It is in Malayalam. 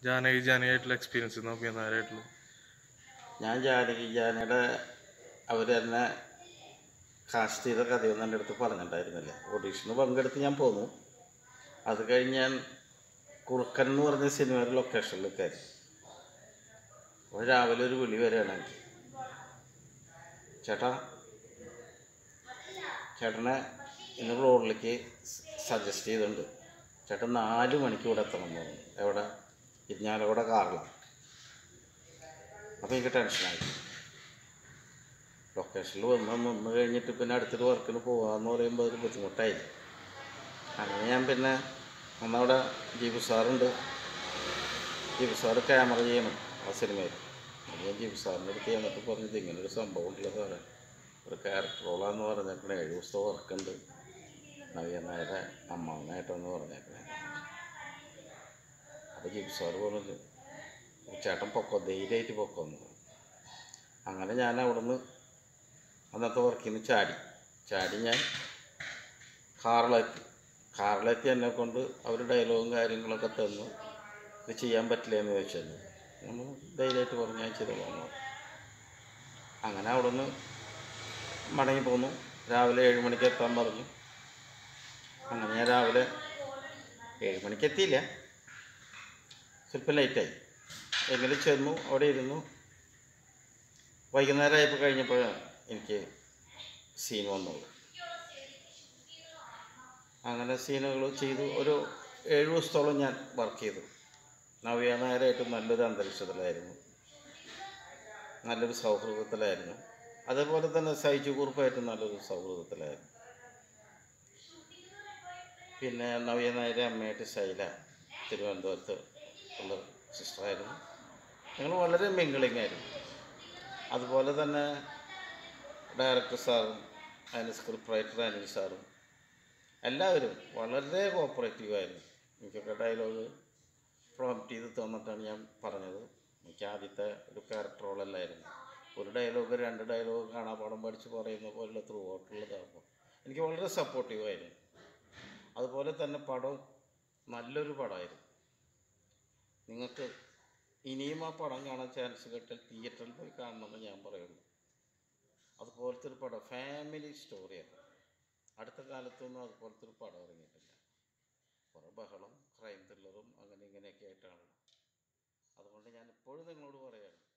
ജാനകി ജാനകിയായിട്ടുള്ള എക്സ്പീരിയൻസ് നോക്കിയ നേരായിട്ടുള്ള ഞാൻ ജാനകി ജാനയുടെ അവർ തന്നെ കാസ്റ്റ് ചെയ്ത കഥയൊന്നും എൻ്റെ അടുത്ത് പറഞ്ഞിട്ടുണ്ടായിരുന്നില്ല ഓഡീഷന് പങ്കെടുത്ത് ഞാൻ പോന്നു അത് കഴിഞ്ഞ് ഞാൻ കുറുക്കൻ എന്ന് പറഞ്ഞ സിനിമയുടെ ലൊക്കേഷനിൽ കയറി അപ്പോൾ രാവിലെ ഒരു വിളി വരികയാണ് എനിക്ക് ചേട്ടാ ചേട്ടനെ ഇന്ന് റോഡിലേക്ക് സജസ്റ്റ് ചെയ്തിട്ടുണ്ട് ചേട്ടൻ നാല് മണിക്ക് ഇവിടെ എത്തണം എന്ന് പറഞ്ഞു എവിടെ ഇരിഞ്ഞാലക്കുട കാറിലാണ് അപ്പോൾ എനിക്ക് ടെൻഷനായി ലൊക്കേഷനിൽ വന്ന് നിന്ന് കഴിഞ്ഞിട്ട് പിന്നെ അടുത്തൊരു വർക്കിന് പോകാമെന്ന് പറയുമ്പോൾ ഒരു ബുദ്ധിമുട്ടായി അങ്ങനെ ഞാൻ പിന്നെ അന്നവിടെ ജീബു സാറുണ്ട് ജീബു സാറ് ക്യാമറ ചെയ്യണം ആ സിനിമയിൽ അത് ഞാൻ ജീബു സാറിൻ്റെ അടുത്ത് ചെന്നിട്ട് പറഞ്ഞത് ഇങ്ങനൊരു സംഭവം ഉണ്ടല്ലോ സാറേ ഒരു ക്യാരക്ടർ റോളാന്ന് പറഞ്ഞേക്കണേ ഏഴ് ദിവസത്തെ വർക്കുണ്ട് നവ്യ നായരെ അമ്മാവനായിട്ടെന്ന് പറഞ്ഞേക്കണേ അപ്പോൾ ജീബു സാറ് പറഞ്ഞു ചേട്ടൻ പൊക്കോ ധൈര്യമായിട്ട് പൊക്കോന്ന് പറഞ്ഞു അങ്ങനെ ഞാൻ അവിടുന്ന് അന്നത്തെ വർക്കിൽ നിന്ന് ചാടി ചാടി ഞാൻ കാറിലെത്തി കാറിലെത്തി എന്നെ കൊണ്ട് അവർ ഡയലോഗും കാര്യങ്ങളൊക്കെ തന്നു ഇത് ചെയ്യാൻ പറ്റില്ല എന്ന് ചോദിച്ചത് നമ്മൾ ധൈര്യമായിട്ട് പറഞ്ഞു ഞാൻ ചെയ്തോളാം എന്ന് പറഞ്ഞു. അങ്ങനെ അവിടുന്ന് മടങ്ങി പോന്നു രാവിലെ ഏഴ് മണിക്ക് എത്താൻ പറഞ്ഞു അങ്ങനെ ഞാൻ രാവിലെ ഏഴ് മണിക്ക് എത്തിയില്ല സ്വല്പം ലേറ്റായി എങ്കിലും ചെന്നു അവിടെ ഇരുന്നു വൈകുന്നേരമായപ്പോൾ കഴിഞ്ഞപ്പോഴാണ് എനിക്ക് സീൻ വന്നുള്ളൂ അങ്ങനെ സീനുകൾ ചെയ്തു ഒരു ഏഴ് ദിവസത്തോളം ഞാൻ വർക്ക് ചെയ്തു നവ്യ നായരായിട്ട് നല്ലൊരു അന്തരീക്ഷത്തിലായിരുന്നു നല്ലൊരു സൗഹൃദത്തിലായിരുന്നു അതേപോലെ തന്നെ സൈജു കുറുപ്പായിട്ട് നല്ലൊരു സൗഹൃദത്തിലായിരുന്നു പിന്നെ നവ്യ നായരെ അമ്മയായിട്ട് ശൈല തിരുവനന്തപുരത്ത് ഉള്ള സിസ്റ്ററായിരുന്നു ഞങ്ങൾ വളരെ മിങ്കിളിങ് ആയിരുന്നു അതുപോലെ തന്നെ ഡയറക്ടർ സാറും അതിന് സ്ക്രിപ്റ്റ് റൈറ്റർ അനിൽ സാറും എല്ലാവരും വളരെ കോപ്പറേറ്റീവ് ആയിരുന്നു എനിക്കൊക്കെ ഡയലോഗ് പ്രോംപ്റ്റ് ചെയ്ത് തന്നിട്ടാണ് ഞാൻ പറഞ്ഞത് എനിക്ക് ആദ്യത്തെ ഒരു ക്യാരക്ടർ റോളല്ലായിരുന്നു ഒരു ഡയലോഗ് രണ്ട് ഡയലോഗ് കാണാപാഠം പഠിച്ച് പറയുന്ന പോലുള്ള ത്രൂ ഔട്ടുള്ളതാകുമ്പോൾ എനിക്ക് വളരെ സപ്പോർട്ടീവ് ആയിരുന്നു അതുപോലെ തന്നെ പടം നല്ലൊരു പടമായിരുന്നു നിങ്ങൾക്ക് ഇനിയും ആ പടം കാണാൻ ചാൻസ് കിട്ടാൽ തിയേറ്ററിൽ പോയി കാണണമെന്ന് ഞാൻ പറയുള്ളൂ അതുപോലത്തെ ഒരു പടം ഫാമിലി സ്റ്റോറിയാണ് അടുത്ത കാലത്തൊന്നും അതുപോലത്തെ ഒരു പടം ഇറങ്ങിയിട്ടില്ല കുറേ ബഹളം ക്രൈം ത്രില്ലറും അങ്ങനെ ഇങ്ങനെയൊക്കെ ആയിട്ടാണല്ലോ അതുകൊണ്ട് ഞാൻ എപ്പോഴും നിങ്ങളോട് പറയാണ്